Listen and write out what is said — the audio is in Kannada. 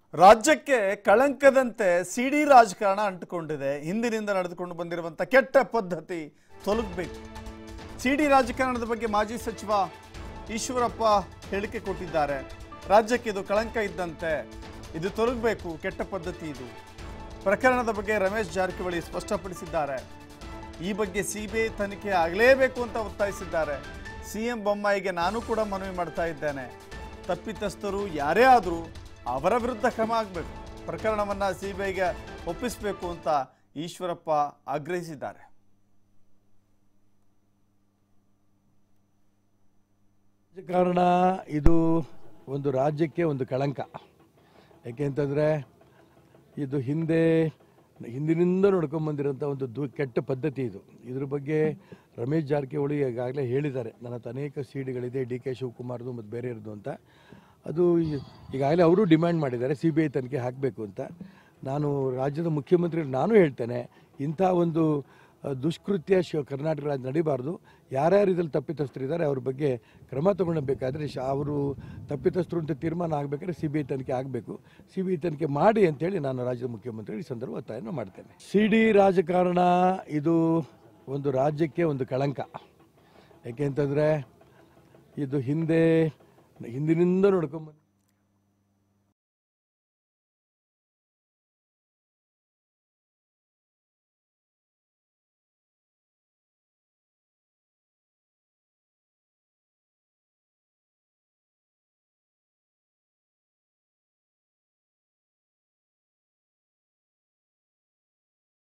ರಾಜ್ಯಕ್ಕೆ ಕಳಂಕದಂತೆ ಸಿಡಿ ರಾಜಕಾರಣ ಅಂಟಿಕೊಂಡಿದೆ ಹಿಂದಿನಿಂದ ನಡೆದುಕೊಂಡು ಬಂದಿರುವಂಥ ಕೆಟ್ಟ ಪದ್ಧತಿ ತೊಲಗಬೇಕು ಸಿಡಿ ರಾಜಕಾರಣದ ಬಗ್ಗೆ ಮಾಜಿ ಸಚಿವ ಈಶ್ವರಪ್ಪ ಹೇಳಿಕೆ ಕೊಟ್ಟಿದ್ದಾರೆ ರಾಜ್ಯಕ್ಕೆ ಇದು ಕಳಂಕ ಇದ್ದಂತೆ ಇದು ತೊಲಗಬೇಕು ಕೆಟ್ಟ ಪದ್ಧತಿ ಇದು ಪ್ರಕರಣದ ಬಗ್ಗೆ ರಮೇಶ್ ಜಾರಕಿಹೊಳಿ ಸ್ಪಷ್ಟಪಡಿಸಿದ್ದಾರೆ ಈ ಬಗ್ಗೆ ಸಿಬಿಐ ತನಿಖೆ ಆಗಲೇಬೇಕು ಅಂತ ಒತ್ತಾಯಿಸಿದ್ದಾರೆ ಸಿಎಂ ಬೊಮ್ಮಾಯಿಗೆ ನಾನು ಕೂಡ ಮನವಿ ಮಾಡ್ತಾ ಇದ್ದೇನೆ ತಪ್ಪಿತಸ್ಥರು ಯಾರೇ ಆದರೂ ಅವರ ವಿರುದ್ಧ ಕ್ರಮ ಆಗಬೇಕು ಪ್ರಕರಣವನ್ನ ಸಿಬಿಐಗೆ ಒಪ್ಪಿಸಬೇಕು ಅಂತ ಈಶ್ವರಪ್ಪ ಆಗ್ರಹಿಸಿದ್ದಾರೆ ರಾಜಕಾರಣ ಇದು ಒಂದು ರಾಜ್ಯಕ್ಕೆ ಒಂದು ಕಳಂಕ ಯಾಕೆಂತಂದರೆ ಇದು ಹಿಂದೆ ಹಿಂದಿನಿಂದ ನೋಡ್ಕೊಂಬಂದಿರೋಂಥ ಒಂದು ದು ಕೆಟ್ಟ ಪದ್ಧತಿ ಇದು ಇದ್ರ ಬಗ್ಗೆ ರಮೇಶ್ ಜಾರಕಿಹೊಳಿ ಈಗಾಗಲೇ ಹೇಳಿದ್ದಾರೆ ನನ್ನ ಹತ್ರ ಅನೇಕ ಸಿಡಿಗಳಿದೆ ಡಿ ಕೆ ಶಿವಕುಮಾರ್ದು ಮತ್ತು ಬೇರೆಯವ್ರದ್ದು ಅಂತ ಅದು ಈ- ಈಗಾಗಲೇ ಅವರು ಡಿಮ್ಯಾಂಡ್ ಮಾಡಿದ್ದಾರೆ ಸಿ ಬಿ ಐ ತನಿಖೆ ಹಾಕಬೇಕು ಅಂತ ನಾನು ರಾಜ್ಯದ ಮುಖ್ಯಮಂತ್ರಿ ನಾನು ಹೇಳ್ತೇನೆ ಇಂಥ ಒಂದು ಅ, ದುಷ್ಕೃತ್ಯ ಶಿವ ಕರ್ನಾಟಕ ರಾಜ್ಯ ನಡಿಬಾರ್ದು ಯಾರ್ಯಾರು ಇದ್ರಲ್ಲಿ ತಪ್ಪಿತಸ್ಥರಿದ್ದಾರೆ ಅವ್ರ ಬಗ್ಗೆ ಕ್ರಮ ತಗೊಳ್ಬೇಕಾದ್ರೆ ಶ ಅವರು ತಪ್ಪಿತಸ್ಥರು ಅಂತ ತೀರ್ಮಾನ ಆಗಬೇಕಾದ್ರೆ ಸಿ ಬಿ ಐ ತನಿಖೆ ಆಗಬೇಕು ಸಿ ಬಿ ಐ ತನಿಖೆ ಮಾಡಿ ಅಂತೇಳಿ ನಾನು ರಾಜ್ಯದ ಮುಖ್ಯಮಂತ್ರಿ ಈ ಸಂದರ್ಭ ಒತ್ತಾಯನ ಮಾಡ್ತೇನೆ ಸಿ ಡಿ ರಾಜಕಾರಣ ಇದು ಒಂದು ರಾಜ್ಯಕ್ಕೆ ಒಂದು ಕಳಂಕ ಯಾಕೆಂತಂದರೆ ಇದು ಹಿಂದೆ ಹಿಂದಿನಿಂದ ನೋಡ್ಕೊಂಬಂದು